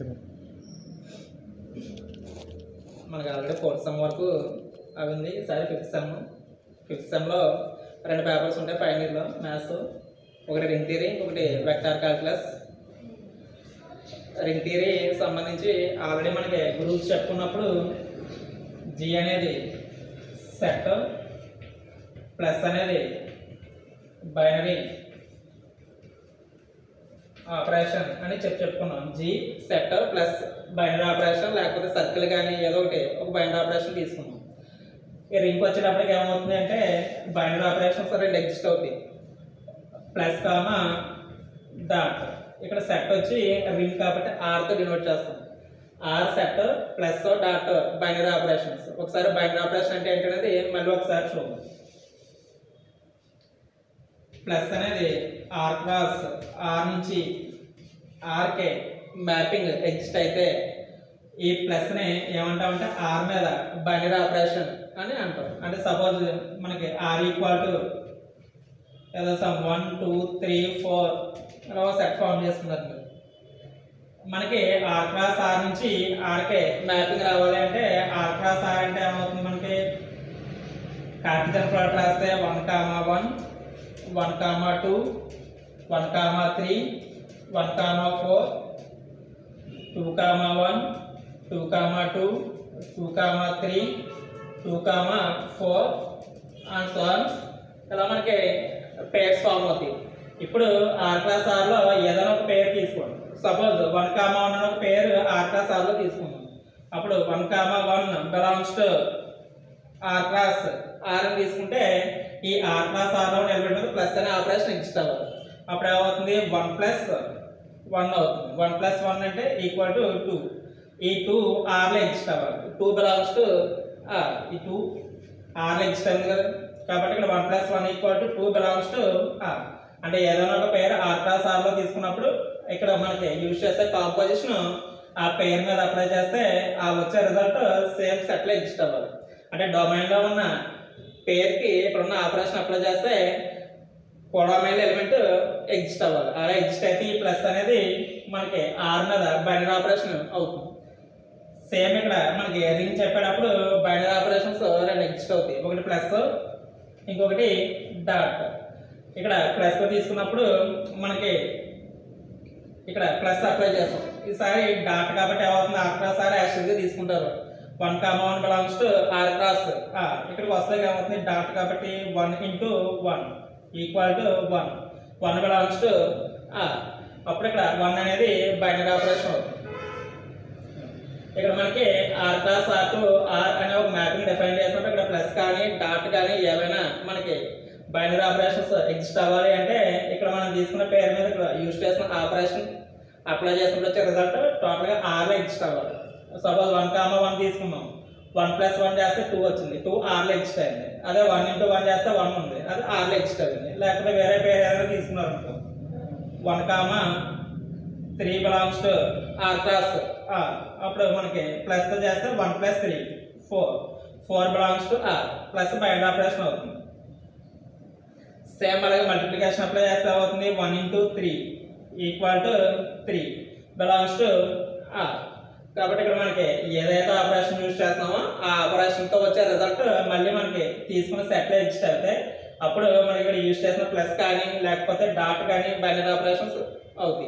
చెప్పండి మనకు already fourth sem వరకు అవింది ఈసారి ఫిఫ్త్ సెమ్ ఫిఫ్త్ సెమ్లో రెండు పేపర్స్ ఉంటాయి ఫైనల్ ఇయర్లో మ్యాథ్స్ ఒకటి రింగ్ థియరీ ఇంకొకటి వెక్టార్ క్యాల్కులస్ రింగ్ థియరీ సంబంధించి ఆల్రెడీ మనకి గ్రూప్స్ చెప్పుకున్నప్పుడు జి అనేది సెట్ ప్లస్ అనేది బైనరీ ఆపరేషన్ అని చెప్పి చెప్పుకున్నాం G set plus binary operation లేకపోతే సర్కిల్ కానీ ఏదో ఒకటి ఒక బైనరీ ఆపరేషన్ తీసుకున్నాం ఈ రింగ్ వచ్చేటప్పటికి ఏమవుతుంది అంటే బైనరీ ఆపరేషన్స్ రెండు ఎగ్జిస్ట్ అవుతాయి ప్లస్ కామా డాట్ ఇక్కడ సెట్ వచ్చి రింగ్ కాబట్టి ఆర్తో డినోట్ చేస్తాం R set plus dot binary operations ఒకసారి బైనరీ ఆపరేషన్ అంటే ఏంటనేది మళ్ళీ ఒకసారి చూద్దాం ప్లస్ అనేది ఆర్ క్రాస్ ఆర్ నుంచి ఆర్కే మ్యాపింగ్ ఎగ్జిస్ట్ అయితే ఈ ప్లస్ని ఏమంటామంటే ఆర్ మీద బైనరీ ఆపరేషన్ అని అంటాం అంటే సపోజ్ మనకి ఆర్ ఈక్వల్ టు ఏదో some one two three four అలా సెట్ ఫామ్ చేసుకున్నారు మీరు. మనకి ఆర్ క్రాస్ ఆర్ నుంచి ఆర్కే మ్యాపింగ్ రావాలి అంటే ఆర్ క్రాస్ ఆర్ అంటే ఏమవుతుంది మనకి కార్టిజన్ ప్లాట్ రాస్తే one comma one one comma two one comma three one comma four two comma one two comma two two comma three two comma four and so on ఇలా మనకి pairs form అవుతాయి ఇప్పుడు are class ఆర్లో ఏదైనా ఒక పేరు తీసుకోండి suppose one comma one అనే ఒక పేరు ఆర్ క్లాస్ ఆర్లో తీసుకుందాం అప్పుడు one comma one belongs to R cross R అని తీసుకుంటే ఈ ఆర్ క్లాస్ ఆర్ లో నిలబెట్టిన ప్లస్ అనే ఆపరేషన్ ఎగ్జిస్ట్ అవ్వాలి అప్పుడు ఏమవుతుంది వన్ ప్లస్ వన్ అవుతుంది వన్ ప్లస్ వన్ అంటే ఈక్వల్ టు టూ ఈ టూ ఆర్లో ఎగ్జిస్ట్ అవ్వాలి టూ బిలాంగ్స్ టు ఆర్ ఈ టూ ఆర్లో ఎగ్జిస్ట్ అయింది కదా కాబట్టి ఇక్కడ one plus one equal to two belongs to R అంటే ఏదైనా ఒక పేరు ఆర్ క్లాస్ ఆర్లో తీసుకున్నప్పుడు ఇక్కడ మనకి యూజ్ చేసే కాంపోజిషన్ ఆ పేరు మీద అప్లై చేస్తే ఆ వచ్చే రిజల్ట్ సేమ్ సెట్లో ఎగ్జిస్ట్ అవ్వాలి అంటే డొమైన్లో ఉన్న పేరుకి ఇక్కడ ఉన్న ఆపరేషన్ అప్లై చేస్తే కొడమైన ఎలిమెంట్ ఎగ్జిస్ట్ అవ్వాలి అలా ఎగ్జిస్ట్ అయితే ఈ ప్లస్ అనేది మనకి ఆర్ మీద బైనరీ ఆపరేషన్ అవుతుంది సేమ్ ఇక్కడ మనకి రింగ్ చెప్పేటప్పుడు బైనరీ ఆపరేషన్స్ రెండు ఎగ్జిస్ట్ అవుతాయి ఒకటి ప్లస్ ఇంకొకటి డాట్ ఇక్కడ ప్లస్ తీసుకున్నప్పుడు మనకి ఇక్కడ ప్లస్ అప్లై చేస్తాం ఈసారి డాట్ కాబట్టి ఏమవుతుంది ఆర్ క్రాస్ ఆర్ యాక్చువల్గా తీసుకుంటారు one comma one belongs to R cross ఇక్కడికి వస్తే ఏమవుతుంది డాట్ కాబట్టి one into one equal to one one belongs to R అప్పుడు ఇక్కడ వన్ అనేది బైనరీ ఆపరేషన్ అవుతుంది ఇక్కడ మనకి R cross R to R అనే ఒక మ్యాపింగ్ డిఫైన్ చేసినప్పుడు ఇక్కడ ప్లస్ కానీ డాట్ కానీ ఏవైనా మనకి బైనరీ ఆపరేషన్స్ ఎగ్జిస్ట్ అవ్వాలి అంటే ఇక్కడ మనం తీసుకున్న పేరు మీద ఇక్కడ యూజ్ చేసిన ఆపరేషన్ అప్లై చేసినప్పుడు వచ్చే రిజల్ట్ టోటల్గా ఆర్లో ఎగ్జిస్ట్ అవ్వాలి సపోజ్ వన్ కామా వన్ తీసుకున్నాం వన్ ప్లస్ వన్ చేస్తే టూ వచ్చింది టూ ఆర్లో ఎగ్జిస్ట్ అయింది అదే వన్ ఇంటూ వన్ చేస్తే వన్ ఉంది అది ఆర్లో ఎగ్జిస్ట్ అయింది లేకపోతే వేరే పేరు ఏదైనా తీసుకున్నారు అనుకో one comma three belongs to R cross R అప్పుడు మనకి ప్లస్ తో చేస్తే one plus three four four belongs to R plus binary operation అవుతుంది సేమ్ అలాగే మల్టిప్లికేషన్ అప్లై చేస్తే అవుతుంది one into three equal to three belongs to R కాబట్టి ఇక్కడ మనకి ఏదైతే ఆపరేషన్ యూజ్ చేస్తామో ఆ ఆపరేషన్తో వచ్చే రిజల్ట్ మళ్ళీ మనకి తీసుకున్న సెట్లో ఎగ్జిస్ట్ అయితే అప్పుడు మనకి ఇక్కడ యూజ్ చేసిన ప్లస్ కానీ లేకపోతే డాట్ కానీ బైనరీ ఆపరేషన్స్ అవుతాయి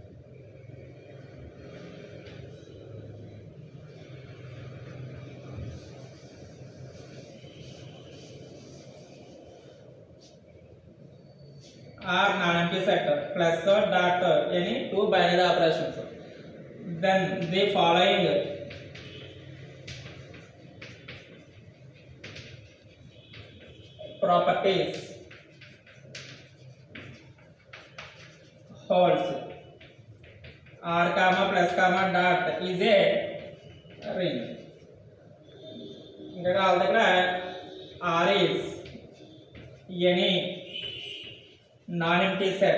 are non-empty set plus or dot any two binary operations then the following properties holds r comma plus comma dot is a ring ఇంకా వాళ్ళ దగ్గర r is any non-empty set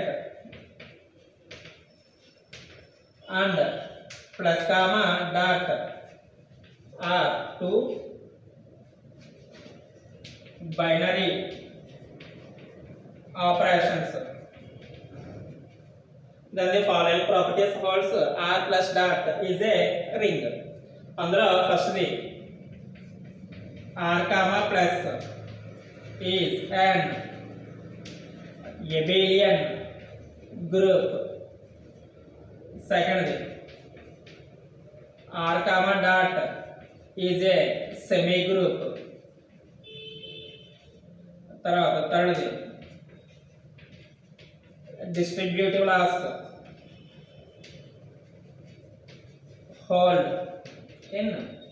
and plus comma dot are two binary operations then the following properties holds r plus dot is a ring అందులో ఫస్ట్ది r comma plus is an abelian group secondది r comma dot is a semi group తర్వాత థర్డ్ది distributive laws hold in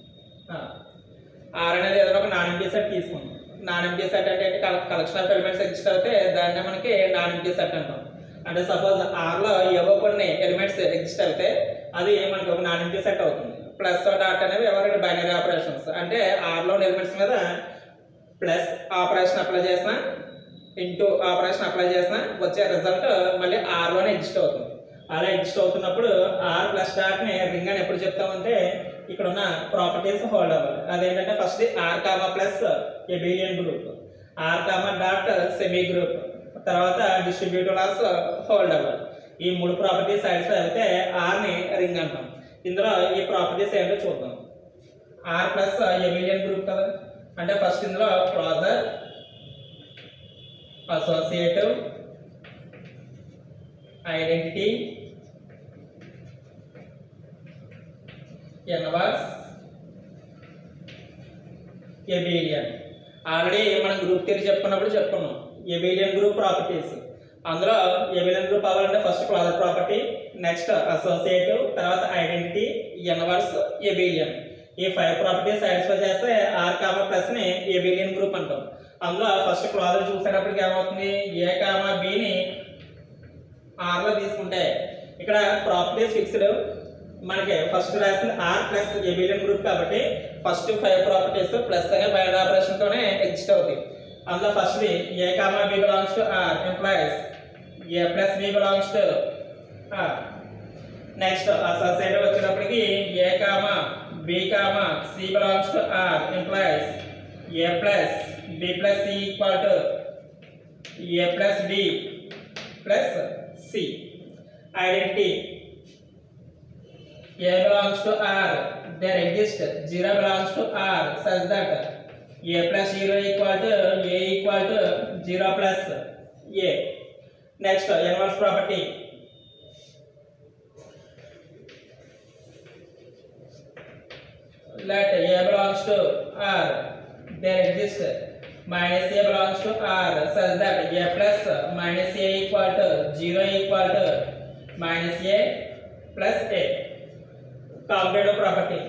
R అనేది ఏదైనా ఒక non empty set తీసుకుందాం non empty set అంటే collection of elements exist అవుతే దాన్ని మనకి నాన్ ఎంటీ సెట్ అంటాం అంటే సపోజ్ ఆర్లో ఏవో కొన్ని ఎలిమెంట్స్ ఎగ్జిస్ట్ అవుతే అది మనకి ఒక నాన్ ఎంటీ సెట్ అవుతుంది ప్లస్ డాట్ అనేవి ఎవరైనా బైనరీ ఆపరేషన్స్ అంటే ఆర్లో ఎలిమెంట్స్ మీద ప్లస్ ఆపరేషన్ అప్లై చేసిన ఇంటూ ఆపరేషన్ అప్లై చేసిన వచ్చే రిజల్ట్ మళ్ళీ ఆర్లోనే ఎగ్జిస్ట్ అవుతుంది అలా ఎగ్జిస్ట్ అవుతున్నప్పుడు ఆర్ ప్లస్ డాట్ని రింగ్ అని ఎప్పుడు చెప్తామంటే ఇక్కడ ఉన్న ప్రాపర్టీస్ హోల్డ్ అవ్వాలి అదేంటంటే first R comma plus abelian group R comma dot semi group తర్వాత డిస్ట్రిబ్యూటివ్ లాస్ హోల్డ్ అవ్వాలి ఈ మూడు ప్రాపర్టీస్ సాటిస్ఫై అయితే ఆర్ని రింగ్ అంటాం ఇందులో ఈ ప్రాపర్టీస్ ఏంటో చూద్దాం ఆర్ ప్లస్ ఎబిలియన్ గ్రూప్ కదా అంటే ఫస్ట్ ఇందులో closure associative identity inverse abelian already మనం గ్రూప్ థియరీ చెప్పుకున్నప్పుడు చెప్పుకున్నాం ఎబిలియన్ గ్రూప్ ప్రాపర్టీస్ అందులో ఎబిలియన్ గ్రూప్ అవ్వాలంటే first closure property next associative తర్వాత ఐడెంటిటీ ఎన్వర్స్ ఎబిలియన్ ఈ ఫైవ్ ప్రాపర్టీస్ సాటిస్ఫై చేస్తే ఆర్ కామా ప్లస్ ని ఏబిలియన్ గ్రూప్ అంటాం అందులో ఫస్ట్ క్లాజర్ చూసేటప్పటికి ఏమవుతుంది ఏ కామా బిని ఆర్ లో తీసుకుంటే ఇక్కడ ప్రాపర్టీస్ ఫిక్స్డ్ మనకి ఫస్ట్ రాసింది ఆర్ ప్లస్ ఏబిలియన్ గ్రూప్ కాబట్టి ఫస్ట్ ఫైవ్ ప్రాపర్టీస్ ప్లస్ అనే బైనరీ ఆపరేషన్ తోనే ఎగ్జిస్ట్ అవుతాయి అందులో first A comma B belongs to R implies A plus B belongs to R next associative వచ్చేటప్పటికి A comma B comma C belongs to R implies A plus B plus C equal to A plus B plus C identity A belongs to R, there exists 0 belongs to R such that A plus 0 equal to A equal to 0 plus A. Next, inverse property. Let A belongs to R, there exists minus A belongs to R such that A plus minus A equal to 0 equal to minus A plus A. commutative property.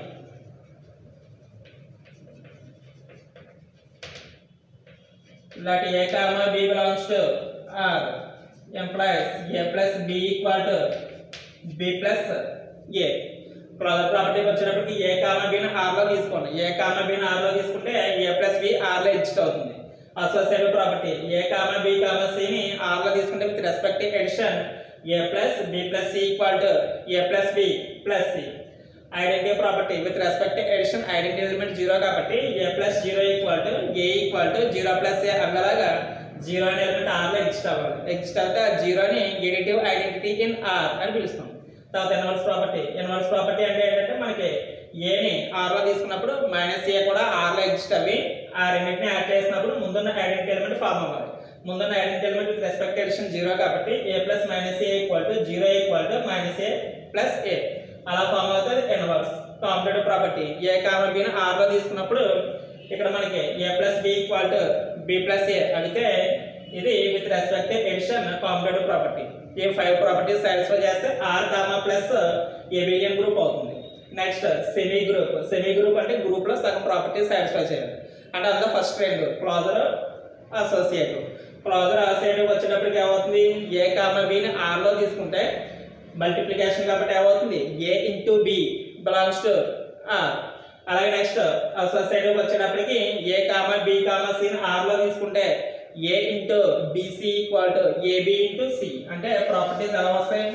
Let A comma B belongs to R implies A plus B equal to B plus A. Closure ప్రాపర్టీకి వచ్చేటప్పటికి A comma బిని R లో తీసుకోండి ఏ comma బిని R లో తీసుకుంటే A plus B R లో exist అవుతుంది associative property ఏ comma B comma సిని R లో తీసుకుంటే with respect addition A plus B plus C equal to A plus B plus C identity property with respect addition identity element zero కాబట్టి ఏ plus zero equal to A equal to zero plus A అవ్వలాగా zero అనే element R లో exist అవ్వాలి exist అయితే ఆ జీరోని additive identity in R అని పిలుస్తాం తర్వాత ఇన్వర్స్ ప్రాపర్టీ ఇన్వర్స్ ప్రాపర్టీ అంటే ఏంటంటే మనకి ఏని ఆర్ లో తీసుకున్నప్పుడు మైనస్ ఏ కూడా ఆర్ లో ఎగ్జిస్ట్ అవి ఆ రెండింటిని యాడ్ చేసినప్పుడు ముందున్న ఐడెంటిటీ ఎలిమెంట్ ఫామ్ అవ్వాలి ముందున్న identity element with respect addition zero కాబట్టి ఏ plus minus A equal to zero equal to minus A plus A అలా ఫామ్ అవుతుంది inverse commutative property A comma బిని ఆర్ లో తీసుకున్నప్పుడు ఇక్కడ మనకి A plus B equal to B plus A అడిగితే ఇది with respect addition commutative property ఈ ఫైవ్ ప్రాపర్టీస్ సాటిస్ఫై చేస్తే R comma plus abelian group అవుతుంది next semi group semi group అంటే గ్రూప్ లో సగం ప్రాపర్టీస్ సాటిస్ఫై చేయాలి అంటే అందులో ఫస్ట్ రెండు క్లాజర్ అసోసియేటివ్ క్లాజర్ అసోసియేటివ్ వచ్చేటప్పటికి ఏమవుతుంది ఏ కామా బిని ఆర్ లో తీసుకుంటే మల్టిప్లికేషన్ కాబట్టి ఏమవుతుంది A into B belongs to R అలాగే నెక్స్ట్ అసోసియేటివ్ వచ్చేటప్పటికి ఏ కామా బి కామా సిని ఆర్ లో తీసుకుంటే A into BC equal to AB into C అంటే ప్రాపర్టీస్ ఎలా వస్తాయి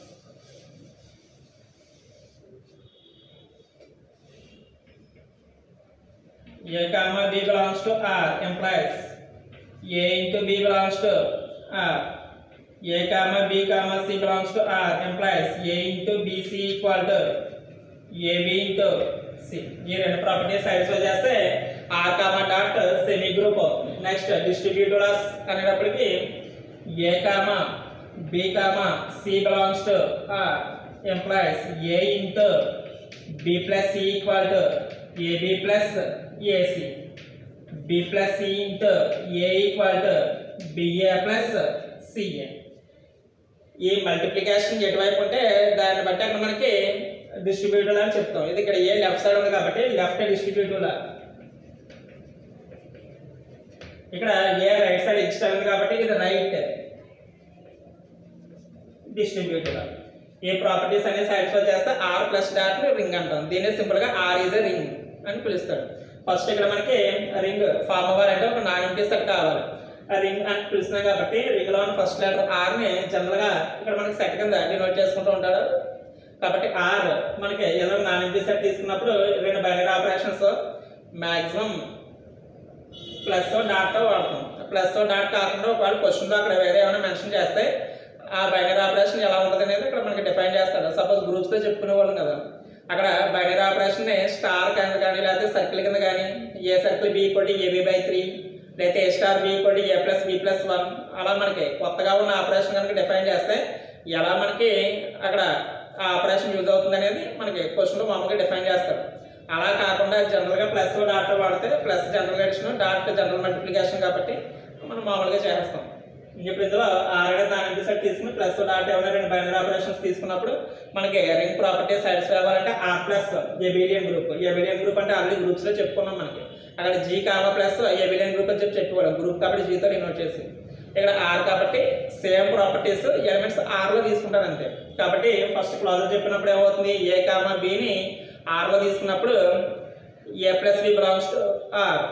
A comma B belongs to R implies A into B belongs to R A comma B comma C belongs to R implies A into BC equal to AB into C ఈ రెండు properties satisfy చేస్తే R comma dot semi group next distributive అనేటప్పటికి A comma B comma C belongs to R implies A into B plus C equal to AB plus AC B plus C into A equal to BA plus CA ఈ multiplication ఎటువైపు ఉంటే దాన్ని బట్టి అక్కడ మనకి distributor అని చెప్తాం ఇది ఇక్కడ ఏ లెఫ్ట్ సైడ్ ఉంది కాబట్టి లెఫ్ట్ డిస్ట్రిబ్యూటర్ ఇక్కడ ఏ రైట్ సైడ్ ఎక్స్ట్రా ఉంది కాబట్టి ఇది రైట్ డిస్ట్రిబ్యూటర్ ఏ ప్రాపర్టీస్ అనేది సాటిస్ఫై చేస్తే ఆర్ ప్లస్ డాట్ రింగ్ అంటాం దీన్ని సింపుల్ గా ఆర్ ఈజ్ రింగ్ అని పిలుస్తాడు ఫస్ట్ ఇక్కడ మనకి రింగ్ ఫామ్ అవ్వాలంటే ఒక నాన్ ఎంటీ సెట్ కావాలి ఆ రింగ్ అని పిలుస్తున్నాం కాబట్టి రింగ్ లో ఫస్ట్ లెటర్ ఆర్ ని జనరల్ గా ఇక్కడ మనకి సెట్ కింద డినోట్ చేసుకుంటూ ఉంటాడు కాబట్టి ఆర్ మనకి ఏదో నాన్ ఎంటీ సెట్ తీసుకున్నప్పుడు రెండు binary operations maximum plus dot వాడతాం ప్లస్ డాట్ కాకుండా ఒకవేళ క్వశ్చన్లో అక్కడ వేరే ఏమైనా మెన్షన్ చేస్తే ఆ బైనరీ ఆపరేషన్ ఎలా ఉంటుంది అనేది ఇక్కడ మనకి డిఫైన్ చేస్తాడు సపోజ్ గ్రూప్స్లో చెప్పుకునే వాళ్ళం కదా అక్కడ బైనరీ ఆపరేషన్ స్టార్ కింద కానీ లేకపోతే సర్కిల్ కింద కానీ ఏ సర్కిల్ బి కొట్టి ఏబి బై త్రీ లేకపోతే ఏ స్టార్ బి కొట్టి A plus B plus one అలా మనకి కొత్తగా ఉన్న ఆపరేషన్ కనుక డిఫైన్ చేస్తే ఎలా మనకి అక్కడ ఆ ఆపరేషన్ యూజ్ అవుతుంది అనేది మనకి క్వశ్చన్లో మామూలుగా డిఫైన్ చేస్తాడు అలా కాకుండా జనరల్గా ప్లస్ డాట్ వాడితే plus general addition dot general multiplication కాబట్టి మనం మామూలుగా చేస్తాం ఇప్పుడు ఇందులో ఆల్రెడీ దాని సెట్ తీసుకుని ప్లస్ డాట్ ఏమైనా రెండు బైనరీ ఆపరేషన్స్ తీసుకున్నప్పుడు మనకి రింగ్ ప్రాపర్టీ సాటిస్ఫై అవ్వాలంటే R plus abelian group abelian group అంటే ఆల్రెడీ గ్రూప్స్ లో చెప్పుకున్నాం మనకి అక్కడ G comma plus abelian group అని చెప్పి చెప్పుకోవడం గ్రూప్ కాబట్టి జీతో డినోట్ చేసి ఇక్కడ ఆర్ కాబట్టి సేమ్ ప్రాపర్టీస్ ఎలిమెంట్స్ ఆర్ లో తీసుకుంటారు అంతే కాబట్టి ఫస్ట్ క్లాజ్ చెప్పినప్పుడు ఏమవుతుంది ఏ కామా బిని ఆర్ లో తీసుకున్నప్పుడు A plus B belongs to R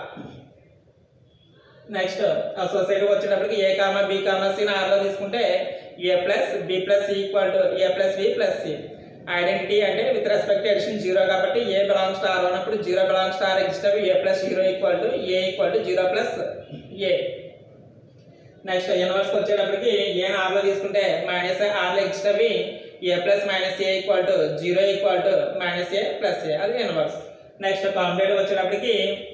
next associative వచ్చేటప్పటికి A comma B comma C ఆర్లో తీసుకుంటే A plus B plus equal to A plus B plus C identity అంటే విత్ రెస్పెక్ట్ ఎడిషన్ జీరో కాబట్టి ఏ belongs to R అన్నప్పుడు zero belongs to R exist అవి A plus zero equal to A equal to zero plus A next inverse వచ్చేటప్పటికి A ఆర్లో తీసుకుంటే minus ఆర్లో exist అవి A plus minus A equal to zero equal to minus A plus A అది inverse next commutative వచ్చేటప్పటికి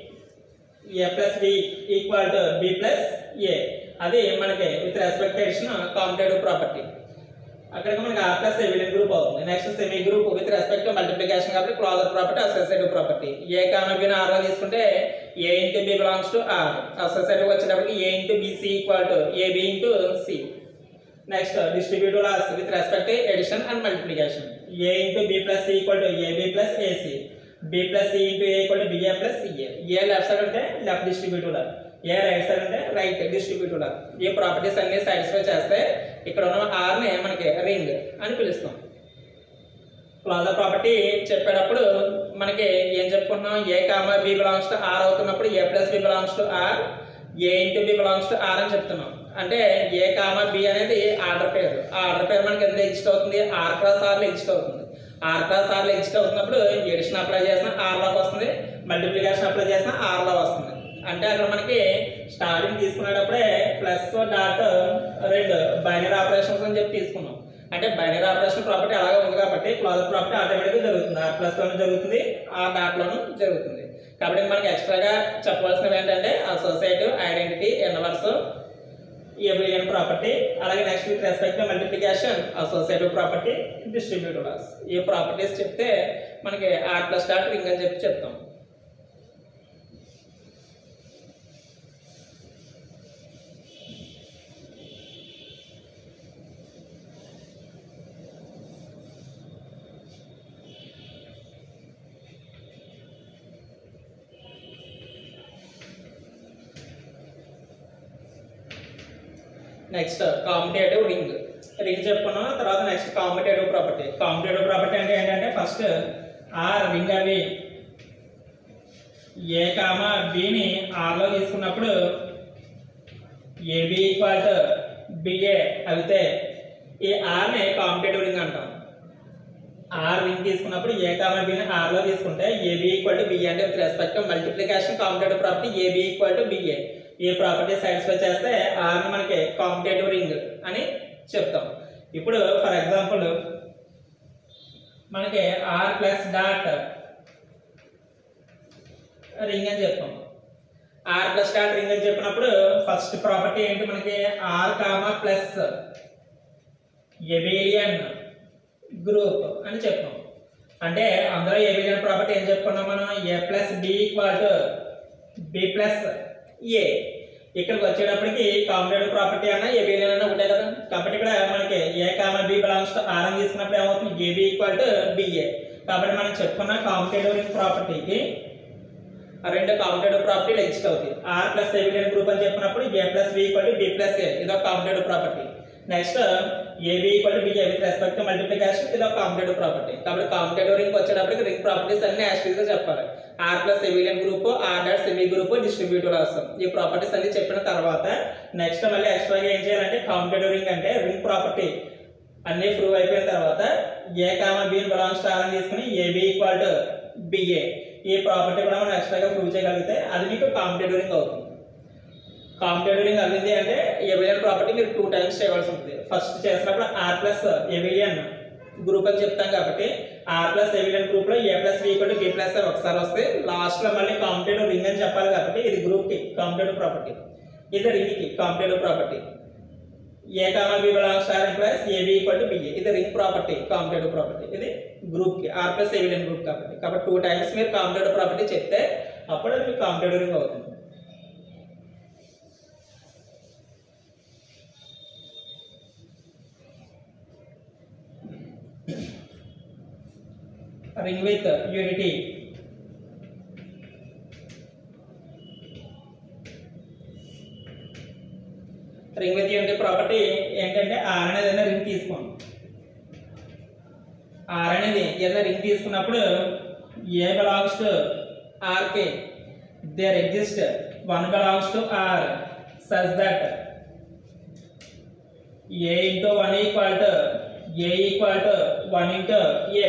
A plus B equal to B plus A అది మనకి with respect addition commutative property అక్కడికి మనకి R plus ఎవిడెంట్ group అవుతుంది next semi group with respect multiplication కాబట్టి closure property associative property A కామబిన ఆర్లో తీసుకుంటే A into B belongs to R associative వచ్చేటప్పటికి A into BC equal to AB into C next distributive laws with respect addition and multiplication A into B plus equal to AB plus AC B plus C into A equal to BA plus CA A left side అంటే left distributive laws A right side అంటే right distributive laws ఈ properties అన్ని satisfy చేస్తే ఇక్కడ ఉన్న are ని మనకి ring అని పిలుస్తాం క్లాజర్ ప్రాపర్టీ చెప్పేటప్పుడు మనకి ఏం చెప్పుకుంటున్నాం a comma B belongs to R అవుతున్నప్పుడు a plus B belongs to R a into B belongs to R అని చెప్తున్నాం అంటే ఏ కామా బి అనేది ఆర్డర్ పేరు ఆ ఆర్డర్ పేరు మనకి ఎంత ఎగ్జిస్ట్ అవుతుంది ఆర్ క్రాస్ ఆర్లో ఎగ్జిస్ట్ అవుతుంది ఆర్ క్రాస్ ఆర్లో ఎగ్జిస్ట్ అవుతున్నప్పుడు ఎడిషన్ అప్లై చేసిన ఆర్లోకి వస్తుంది మల్టిప్లికేషన్ అప్లై చేసిన ఆర్లో వస్తుంది అంటే అక్కడ మనకి స్టార్టింగ్ తీసుకునేటప్పుడే ప్లస్ డాట్ రెండు బైనరీ ఆపరేషన్స్ అని చెప్పి తీసుకున్నాం అంటే బైనరీ ఆపరేషన్ ప్రాపర్టీ అలాగే ఉంది కాబట్టి క్లాజర్ ప్రాపర్టీ ఆటోమేటిక్గా జరుగుతుంది ఆర్ ప్లస్ లోను జరుగుతుంది ఆర్ డాట్ లోను జరుగుతుంది కాబట్టి మనకి ఎక్స్ట్రాగా చెప్పవలసినవి ఏంటంటే associative identity inverse abelian property అలాగే next with respect multiplication associative property distributive laws ఈ ప్రాపర్టీస్ చెప్తే మనకి ఆర్ ప్లస్ డాట్ రింగ్ అని చెప్పి చెప్తాం నెక్స్ట్ కాంపిటేటివ్ రింగ్ రింగ్ చెప్పుకున్నాం తర్వాత next commutative property commutative property అంటే ఏంటంటే ఫస్ట్ ఆ రింగ్ అవి ఏ కామా బిని ఆర్లో తీసుకున్నప్పుడు ఏబి ఈక్వల్ టు బిఏ అయితే ఈ ఆర్ని కాంపిటేటివ్ రింగ్ అంటాం ఆర్ రింగ్ తీసుకున్నప్పుడు ఏ కామా బిని ఆర్లో తీసుకుంటే ఏబి ఈక్వల్ టు బిఏ అంటే with respect multiplication commutative property ab equal to ba ఈ ప్రాపర్టీ సాటిస్ఫై చేస్తే ఆర్ని మనకి కాంపిటేటివ్ రింగ్ అని చెప్తాం ఇప్పుడు ఫర్ ఎగ్జాంపుల్ మనకి ఆర్ ప్లస్ డాట్ రింగ్ అని చెప్తాం ఆర్ ప్లస్ డాట్ రింగ్ అని చెప్పినప్పుడు ఫస్ట్ ప్రాపర్టీ ఏంటి మనకి R comma plus abelian group అని చెప్పాం అంటే అందులో ఏబిలియన్ ప్రాపర్టీ ఏం చెప్పుకున్నాం మనం a plus B equal to B plus a ఇక్కడికి వచ్చేటప్పటికి కాంపిటేటివ్ ప్రాపర్టీ అన్న ఏబిలియన్ అన్న ఒకటే కదా కాబట్టి ఇక్కడ మనకి a comma b belongs to R అని తీసుకున్నప్పుడు ఏమవుతుంది ఏబి ఈక్వల్ టు బిఏ కాబట్టి మనం చెప్పుకున్న కాంపిటేటివ్ రింగ్ ప్రాపర్టీకి ఆ రెండు కాంపిటేటివ్ ప్రాపర్టీలు ఎగ్జిస్ట్ అవుతాయి ఆర్ ప్లస్ ఏబిలియన్ గ్రూప్ అని చెప్పినప్పుడు a plus B equal to B plus a ఇదొక commutative property next ab equal to b with respect to multiplication ఇది ఒక కాంపిటేటివ్ ప్రాపర్టీ కాబట్టి కాంపిటేటివ్ రింగ్ వచ్చేటప్పటికి రింగ్ ప్రాపర్టీస్ అన్ని యాస్టీస్ గా చెప్పాలి R plus abelian group R dot semi group distributive రాస్తాం ఈ ప్రాపర్టీస్ అన్ని చెప్పిన తర్వాత నెక్స్ట్ మళ్ళీ ఎక్స్ట్రాగా ఏం చేయాలంటే కాంపిటేటివ్ రింగ్ అంటే రింగ్ ప్రాపర్టీ అన్ని ప్రూవ్ అయిపోయిన తర్వాత ఏ కామ బిని బిలాంగ్స్ టు ఆర్ అని తీసుకుని ఏబి ఈక్వల్ టు బిఏ ఈ ప్రాపర్టీ కూడా మనం ఎక్స్ట్రాగా ప్రూవ్ చేయగలిగితే అది మీకు కాంపిటేటివ్ రింగ్ అవుతుంది కాంపిటేటివ్ రింగ్ అవ్వింది అంటే ఎవిలియన్ ప్రాపర్టీ మీరు టూ టైమ్స్ చేయవలసి ఉంటుంది ఫస్ట్ చేసినప్పుడు ఆర్ ప్లస్ ఎవిలియన్ గ్రూప్ అని చెప్తాం కాబట్టి ఆర్ ప్లస్ ఎవిలియన్ గ్రూప్ లో a plus B equal b plus ఒకసారి వస్తే లాస్ట్ లో మళ్ళీ కాంపిటేటివ్ రింగ్ అని చెప్పాలి కాబట్టి ఇది గ్రూప్ కి కాంపిటేటివ్ ప్రాపర్టీ ఇది రింగ్ కి commutative property A comma B belongs R plus ab equal to ba ఇది రింగ్ ప్రాపర్టీ కాంపిటేటివ్ ప్రాపర్టీ ఇది గ్రూప్ కి ఆర్ ప్లస్ ఎవిలియన్ గ్రూప్ కాబట్టి కాబట్టి టూ టైమ్స్ మీరు కాంపిటేటివ్ ప్రాపర్టీ చెప్తే అప్పుడు అది మీకు కాంపిటేటివ్ రింగ్ అవుతుంది ring with unity ring with unity property ఏంటంటే ఆర్ అనేది ఏదైనా రింగ్ తీసుకోండి ఆర్ అనేది ఏదైనా రింగ్ తీసుకున్నప్పుడు ఏ బిలాంగ్స్ టు ఆర్కే there exist one belongs to R such that a into one equal to A equal to one into a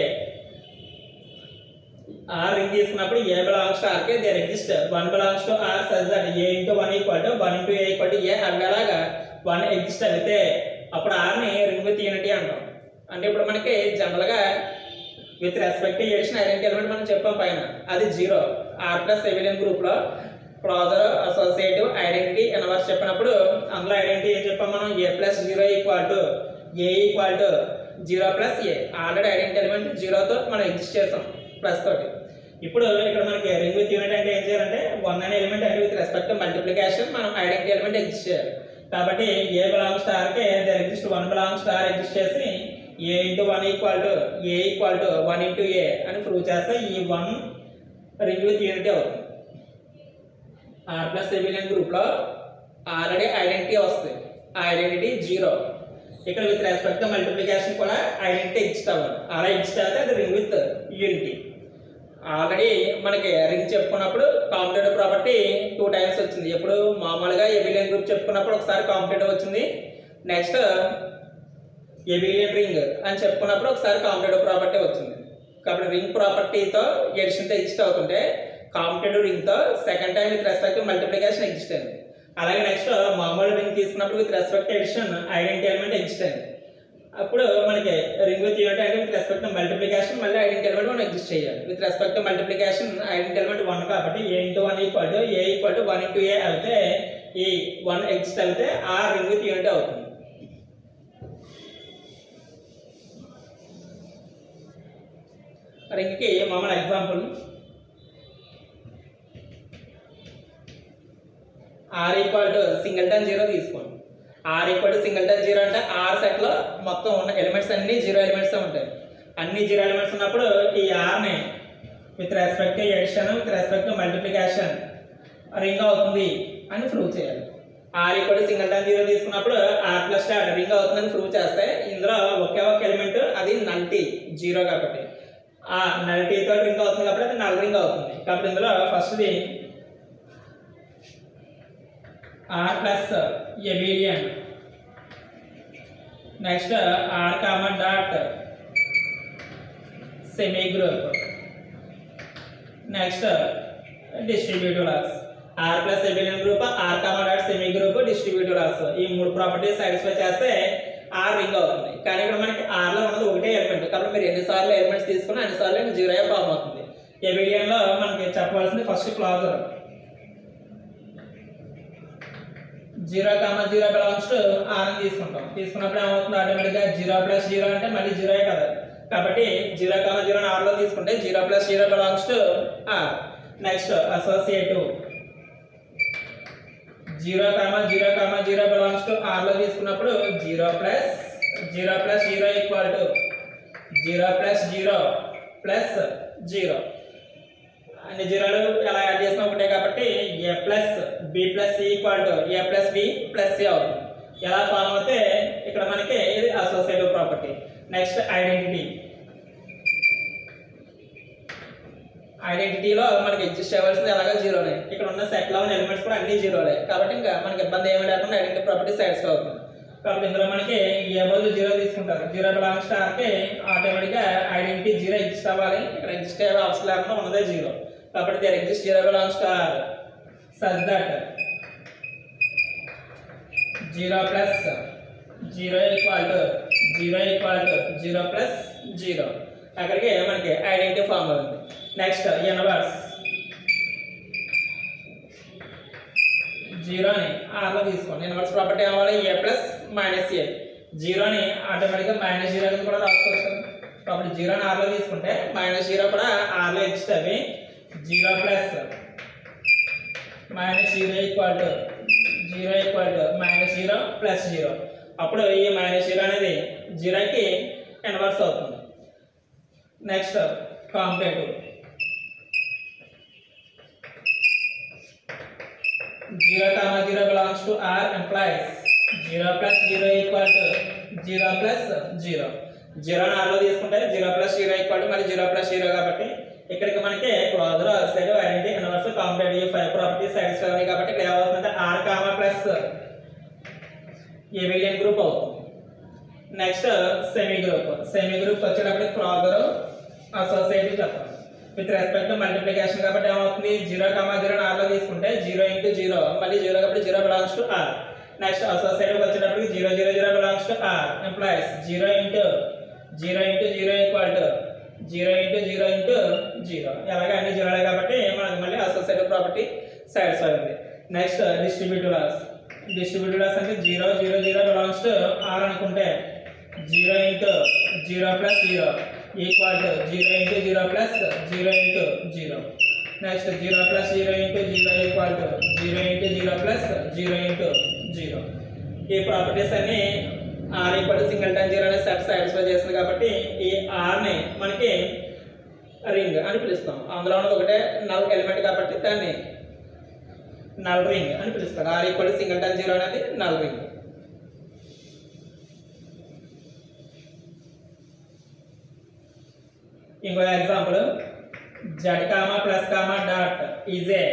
R ring తీసుకున్నప్పుడు a belongs to ఆర్కే there exist one belongs to R such that a into one equal to one into A equal to a అవేలాగా one exist అయితే అప్పుడు ఆర్ని ring with unity అంటాం అంటే ఇప్పుడు మనకి జనరల్గా with respect addition identity element మనం చెప్పాం పైన అది జీరో ఆర్ ప్లస్ ఎవిలియన్ గ్రూప్లో క్లాజర్ అసోసియేటివ్ ఐడెంటిటీ ఎనవర్స్ చెప్పినప్పుడు అందులో ఐడెంటిటీ ఏం చెప్పాం మనం a plus zero equal to A equal to zero plus a already identity element జీరోతో మనం ఎగ్జిస్ట్ చేసాం ప్లస్ తోటి ఇప్పుడు ఇక్కడ మనకి రింగ్ విత్ యూనిట్ అంటే ఏం చేయాలంటే వన్ అనే ఎలిమెంట్ అంటే విత్ రెస్పెక్ట్ మల్టిప్లికేషన్ మనం ఐడెంటిటీ ఎలిమెంట్ ఎగ్జిస్ట్ చేయాలి కాబట్టి ఏ బిలాంగ్స్ టు ఆర్కే there exist one belongs to R exist చేసి a into one equal to A equal to one into a అని ప్రూవ్ చేస్తే ఈ వన్ రింగ్ విత్ యూనిటీ అవుతుంది R plus abelian గ్రూప్లో already identity వస్తుంది ఆ ఐడెంటిటీ జీరో ఇక్కడ విత్ రెస్పెక్ట్ మల్టిప్లికేషన్ కూడా ఐడెంటిటీ ఎగ్జిస్ట్ అవ్వాలి అలా ఎగ్జిస్ట్ అయితే అది రింగ్ విత్ యూనిటీ ఆల్రెడీ మనకి రింగ్ చెప్పుకున్నప్పుడు కాంపిటేటివ్ ప్రాపర్టీ టూ టైమ్స్ వచ్చింది ఎప్పుడు మామూలుగా ఎబిలియన్ గ్రూప్ చెప్పుకున్నప్పుడు ఒకసారి కాంపిటేటివ్ వచ్చింది నెక్స్ట్ ఎబిలియన్ రింగ్ అని చెప్పుకున్నప్పుడు ఒకసారి కాంపిటేటివ్ ప్రాపర్టీ వచ్చింది కాబట్టి రింగ్ ప్రాపర్టీతో ఎడిషన్తో ఎగ్జిస్ట్ అవుతుంటే కాంపిటేటివ్ రింగ్తో second time with respect multiplication exist అయింది అలాగే నెక్స్ట్ మామూలు రింగ్ తీసుకున్నప్పుడు with respect addition identity element exist అయింది అప్పుడు మనకి రింగ్ విత్ యూనిట్ అంటే విత్ రెస్పెక్ట్ మల్టిప్లికేషన్ మళ్ళీ ఐడెంటిటీ ఎలిమెంట్ మనం ఎగ్జిస్ట్ చేయాలి with respect multiplication identity element one కాబట్టి ఏ into one equal to A equal to one into a అయితే ఈ వన్ ఎగ్జిస్ట్ అయితే ఆ రింగ్ విత్ యూనిట్ అవుతుంది రింగ్కి మామూలు example R equal to singleton zero తీసుకోండి R equal to singleton zero అంటే ఆర్ సెట్లో మొత్తం ఉన్న ఎలిమెంట్స్ అన్ని జీరో ఎలిమెంట్స్ ఉంటాయి అన్ని జీరో ఎలిమెంట్స్ ఉన్నప్పుడు ఈ ఆర్ని with respect addition with respect multiplication ring అవుతుంది అని ప్రూవ్ చేయాలి R equal to singleton zero తీసుకున్నప్పుడు ఆర్ ప్లస్ డాట్ రింగ్ అవుతుందని ప్రూవ్ చేస్తే ఇందులో ఒకే ఒక ఎలిమెంట్ అది నల్టీ జీరో కాబట్టి ఆ నల్టీతో రింగ్ అవుతుంది కాబట్టి అది నల్ రింగ్ అవుతుంది కాబట్టి ఇందులో ఫస్ట్ది R plus abelian next R comma dot semi group next distributive laws R plus abelian group R comma dot semi group distributive laws ఈ మూడు ప్రాపర్టీస్ సాటిస్ఫై చేస్తే ఆర్ రింగ్ అవుతుంది కానీ ఇక్కడ మనకి R లో ఉన్నది ఒకటే ఎలిమెంట్ కాబట్టి మీరు ఎన్నిసార్లు ఎలిమెంట్స్ తీసుకున్నా అన్నిసార్లు జీరో ఫామ్ అవుతుంది ABDN లో మనకి చెప్పవలసింది first closure zero comma zero belongs to R అని తీసుకుంటాం తీసుకున్నప్పుడు ఏమవుతుంది ఆటోమేటిక్గా జీరో ప్లస్ జీరో అంటే మళ్ళీ జీరోయే కదా కాబట్టి జీరో కామా జీరో ఆర్లో తీసుకుంటే zero plus zero belongs to R next associative zero comma zero comma zero belongs to ఆర్లో తీసుకున్నప్పుడు zero plus zero plus zero equal to zero plus zero plus zero అన్ని జీరోలు ఎలా యాడ్ చేసినా ఒకటే కాబట్టి ఏ plus B plus equal to A plus B plus c అవుతుంది ఎలా ఫామ్ అవుతే ఇక్కడ మనకి ఇది అసోసియేటివ్ ప్రాపర్టీ నెక్స్ట్ ఐడెంటిటీ ఐడెంటిటీలో మనకి ఎగ్జిస్ట్ అవ్వాల్సింది ఎలాగో జీరోనే ఇక్కడ ఉన్న సెట్లో ఉన్న ఎలిమెంట్స్ కూడా అన్ని జీరోలే కాబట్టి ఇంకా మనకి ఇబ్బంది ఏమీ లేకుండా ఐడెంటిటీ ప్రాపర్టీ సాటిస్ఫై అవుతుంది కాబట్టి ఇందులో మనకి ఏ బదులు జీరో తీసుకుంటారు జీరో బిలాంగ్స్ టు ఆర్కి ఆటోమేటిక్గా ఐడెంటిటీ జీరో ఎగ్జిస్ట్ అవ్వాలి ఇక్కడ ఎగ్జిస్ట్ అయ్యే అవసరం లేకుండా ఉన్నదే జీరో కాబట్టి there exist zero belongs to R such that zero plus zero equal to zero equal to zero plus zero అక్కడికి మనకి ఐడెంటిటీ ఫామ్ అవుతుంది నెక్స్ట్ ఇన్వర్స్ జీరోని ఆర్లో తీసుకోండి ఇన్వర్స్ ప్రాపర్టీ అవ్వాలి ఏ ప్లస్ మైనస్ ఏ జీరోని ఆటోమేటిక్గా మైనస్ జీరో కింద కూడా రాసుకోవచ్చు కాబట్టి జీరోని ఆర్లో తీసుకుంటే మైనస్ జీరో కూడా ఆర్లో ఎగ్జిస్ట్ అవి zero plus minus zero equal to zero equal to minus zero plus zero అప్పుడు ఈ మైనస్ జీరో అనేది జీరోకి ఇన్వర్స్ అవుతుంది next commutative zero comma zero belongs to R implies zero plus zero equal to zero plus zero zero ఆర్లో తీసుకుంటే zero plus zero equal to మరి zero plus zero కాబట్టి ఇక్కడికి మనకి closure side identity inverse commutative five property satisfy ఉన్నాయి కాబట్టి ఇక్కడ ఏమవుతుందంటే R comma plus abelian group అవుతుంది next semi group semi group వచ్చేటప్పుడు క్రాగర్ అసోసియేటివ్ చెప్పాలి విత్ రెస్పెక్ట్ మల్టిప్లికేషన్ కాబట్టి ఏమవుతుంది జీరో కామా జీరో ఆర్లో తీసుకుంటే జీరో ఇంటూ జీరో మళ్ళీ జీరో కాబట్టి zero belongs to R next associative వచ్చేటప్పటికి zero zero zero belongs to R implies zero into zero into zero equal to zero into zero into zero ఎలాగ అన్ని జీరోలే కాబట్టి మనకి మళ్ళీ అసోసియేటివ్ ప్రాపర్టీ సాటిస్ఫై ఉంది next distributive laws distributive laws అంటే zero zero zero belongs to R అనుకుంటే zero into zero plus zero equal to zero into zero plus zero into zero next zero plus zero into zero equal to zero into zero plus zero into zero ఈ properties అన్ని R equal to singleton zero అనే set satisfy చేస్తుంది కాబట్టి ఈ ఆర్ని మనకి ring అని పిలుస్తాం అందులో ఉన్నది ఒకటే నల్ ఎలిమెంట్ కాబట్టి దాన్ని నల్ రింగ్ అని పిలుస్తారు R equal to singleton zero అనేది నల్ రింగ్ ఇంకో example Z comma plus comma dot is a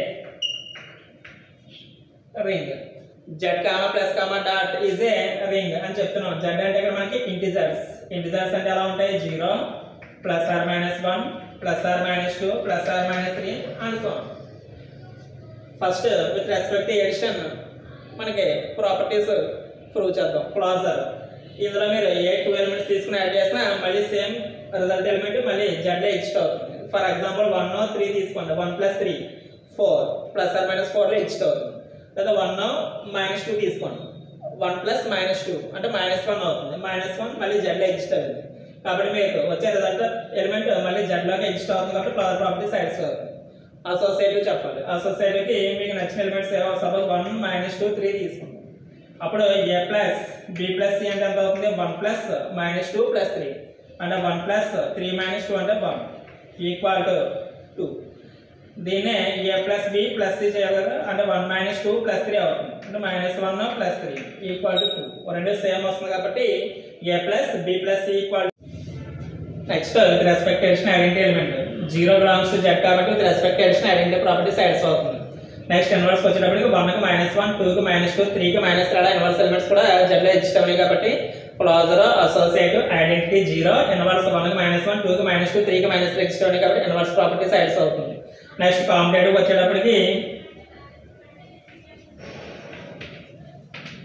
ring Z comma plus comma dot is a ring అని చెప్తున్నాం జడ్ అంటే ఇక్కడ మనకి ఇంటిజర్స్ ఇంటిజర్స్ అంటే ఎలా ఉంటాయి zero plus or minus one plus or minus two plus or minus three and so first with respect addition మనకి properties prove చేద్దాం క్లాజర్ ఇందులో మీరు ఏ టూ ఎలిమెంట్స్ తీసుకుని యాడ్ చేసినా మళ్ళీ సేమ్ రిజల్ట్ ఎలిమెంట్ మళ్ళీ జెడ్ ఎగ్జిస్ట్ అవుతుంది ఫర్ ఎగ్జాంపుల్ వన్ త్రీ తీసుకోండి one plus three four plus or minus ఫోర్లో ఎగ్జిస్ట్ అవుతుంది లేదా వన్ మైనస్ టూ తీసుకోండి వన్ ప్లస్ మైనస్ టూ అంటే మైనస్ వన్ అవుతుంది మైనస్ వన్ మళ్ళీ జెడ్లో ఎగ్జిస్ట్ అవుతుంది కాబట్టి మీకు వచ్చే రిజల్ట్ ఎలిమెంట్ మళ్ళీ జెడ్లోకి ఎగ్జిస్ట్ అవుతుంది కాబట్టి క్లాజర్ ప్రాపర్టీ సాటిస్ఫై అవుతుంది అసోసియేటివ్ చెప్పాలి అసోసియేటివ్కి మీకు నచ్చిన ఎలిమెంట్స్ ఏవో suppose one minus two three తీసుకుంటాం అప్పుడు A plus B plus C అంటే ఎంత అవుతుంది one plus minus two plus three అంటే one plus three minus two అంటే వన్ ఈక్వల్ టు టూ దీన్నే A plus B plus C చేయాలి కదా అంటే one minus two plus three అవుతుంది అంటే minus one plus three equal to two రెండు same వస్తుంది కాబట్టి ఏ plus B plus C equal next with respect addition identity element zero belongs to Z కాబట్టి with respect addition identity property satisfy అవుతుంది next inverse వచ్చేటప్పటికి వన్కి minus one టూకి minus two త్రీకి minus three అలా ఇన్వర్స్ ఎలిమెంట్స్ కూడా జెడ్లో exist అవునాయి కాబట్టి closure associative identity zero inverse వన్కి మైనస్ వన్ టూకి మైనస్ టూ త్రీకి మైనస్ త్రీ ఎగ్జిస్ట్ అవునాయి కాబట్టి ఇన్వర్స్ ప్రాపర్టీ సాటిస్ఫై అవుతుంది నెక్స్ట్ కాంపిటేటివ్ వచ్చేటప్పటికి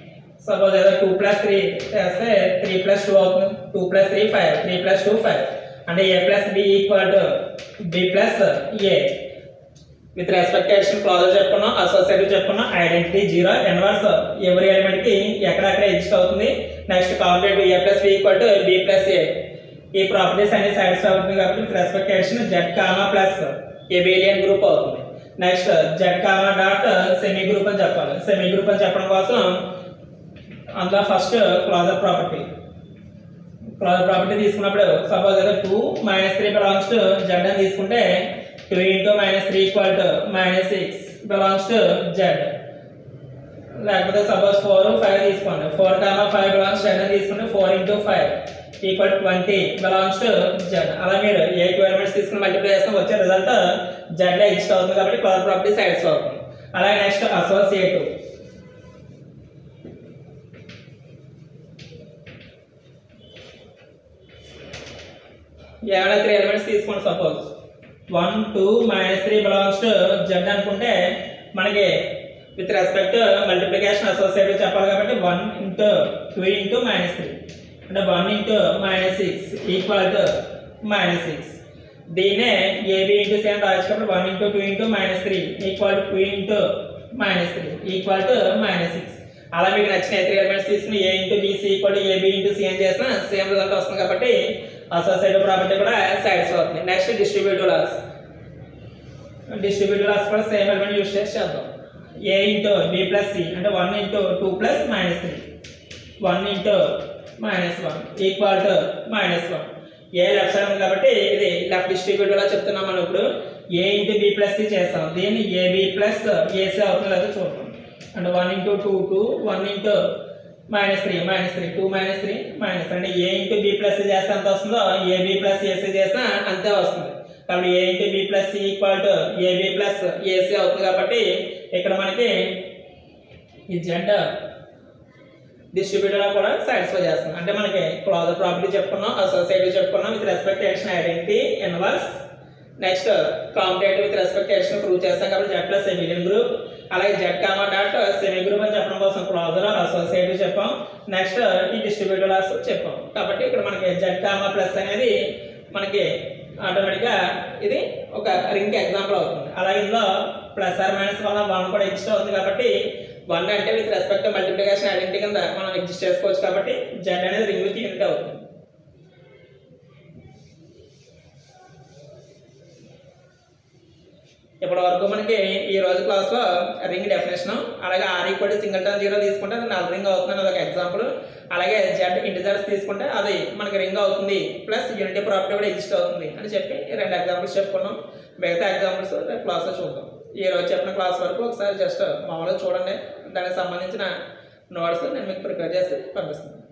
సపోజ్ ఏదో టూ ప్లస్ త్రీ చేస్తే త్రీ ప్లస్ టూ అవుతుంది two plus three five three plus two five అంటే A plus B equal to B plus A with respect addition closure చెప్పుకున్నాం associative చెప్పుకున్నాం identity zero inverse ఎవరి element కి ఎక్కడెక్కడ exist అవుతుంది next complete A plus B equal to B plus A ఈ properties అన్ని satisfy అవుతుంది కాబట్టి with respect addition Z comma plus abelian group అవుతుంది next Z comma dot semi group అని చెప్పాలి సెమీ గ్రూప్ అని చెప్పడం కోసం అందులో first closure property closure property తీసుకున్నప్పుడు సపోజ్ అయితే two minus three belongs to Z అని తీసుకుంటే two into minus three equal to minus six belongs to Z లేకపోతే సపోజ్ ఫోర్ ఫైవ్ తీసుకోండి four comma five belongs Z అని తీసుకుంటే four into five equal twenty belongs to Z అలా మీరు ఏ elements తీసుకుని multiply చేస్తే వచ్చే రిజల్ట్ జెడ్ ఎగ్జిస్ట్ అవుతుంది కాబట్టి క్లాజర్ ప్రాపర్టీ సాటిస్ఫై అవుతుంది అలాగే నెక్స్ట్ అసోసియేటివ్ ఏమైనా త్రీ ఎలిమెంట్స్ తీసుకోండి suppose one two minus three belongs to Z అనుకుంటే మనకి విత్ రెస్పెక్ట్ మల్టిప్లికేషన్ అసోసియేటివ్ చెప్పాలి కాబట్టి one into two into minus three అంటే one into minus six equal to minus six దీన్నే ఏబి ఇంటూ సి అని రాయొచ్చు కాబట్టి one into two into minus three equal to two into minus three equal to minus six అలా మీకు నచ్చిన three elements తీసుకుని ఏ into BC equal to AB into C అని చేసిన సేమ్ రిజల్ట్ వస్తుంది కాబట్టి అసోసియేటివ్ ప్రాపర్టీ కూడా సాటిస్ఫై అవుతుంది next distributive laws distributive laws కూడా సేమ్ ఎలిమెంట్ యూస్ చేసి చేద్దాం A into B plus C అంటే one into two plus minus three one into minus one equal to minus one A left side ఉంది కాబట్టి ఇది left distributive law చెప్తున్నాం మనం ఇప్పుడు A into B plus C చేస్తాం దీన్ని ఏబి ప్లస్ ఏసీ అవుతుంది లేదా చూద్దాం అంటే one into two two one into minus three minus three two minus three minus అంటే ఏ ఇంటూ బి ప్లస్ చేస్తే ఎంత వస్తుందో ఏబి ప్లస్ ఏసీ చేస్తే అంతే వస్తుంది కాబట్టి ఏ into B plus equal to AB plus A C అవుతుంది కాబట్టి ఇక్కడ మనకి ఈ జెడ్ డిస్ట్రిబ్యూటర్ కూడా సాటిస్ఫై చేస్తుంది అంటే మనకి క్లాజర్ ప్రాపర్టీ చెప్పుకున్నాం అసోసియేటివ్ చెప్పుకున్నాం with respect action identity inverse next competitive with respect action prove చేస్తాం కాబట్టి జెడ్ ప్లస్ సెమిలియన్ గ్రూప్ అలాగే Z comma dot semi group అని చెప్పడం కోసం క్లాజర్ అసోసియేటివ్ చెప్పాం నెక్స్ట్ ఈ డిస్ట్రిబ్యూటర్ లాస్ చెప్పాం కాబట్టి ఇక్కడ మనకి జెడ్ కామా ప్లస్ అనేది మనకి ఆటోమేటిక్గా ఇది ఒక రింగ్ ఎగ్జాంపుల్ అవుతుంది అలాగే ఇందులో ప్లస్ ఆర్ మైనస్ వల్ల వన్ కూడా ఎగ్జిస్ట్ అవుతుంది కాబట్టి వన్ అంటే విత్ రెస్పెక్ట్ మల్టిప్లికేషన్ ఐడెంటిటీ కింద మనం ఎగ్జిస్ట్ చేసుకోవచ్చు కాబట్టి జెడ్ అనేది రింగ్ విత్ యూనిట్ అవుతుంది ఇప్పటి వరకు మనకి ఈ రోజు క్లాస్లో రింగ్ డెఫినేషన్ అలాగే R equal singleton zero తీసుకుంటే అది నల్ రింగ్ అవుతుంది అది ఒక ఎగ్జాంపుల్ అలాగే జెడ్ ఇంటిజర్స్ తీసుకుంటే అది మనకి రింగ్ అవుతుంది ప్లస్ యూనిటీ ప్రాపర్టీ కూడా ఎగ్జిస్ట్ అవుతుంది అని చెప్పి ఈ రెండు ఎగ్జాంపుల్స్ చెప్పుకున్నాం మిగతా ఎగ్జాంపుల్స్ రేపు క్లాస్లో చూద్దాం ఈ రోజు చెప్పిన క్లాస్ వరకు ఒకసారి జస్ట్ మామూలుగా చూడండి దానికి సంబంధించిన నోట్స్ నేను మీకు ప్రిపేర్ చేసి పంపిస్తాను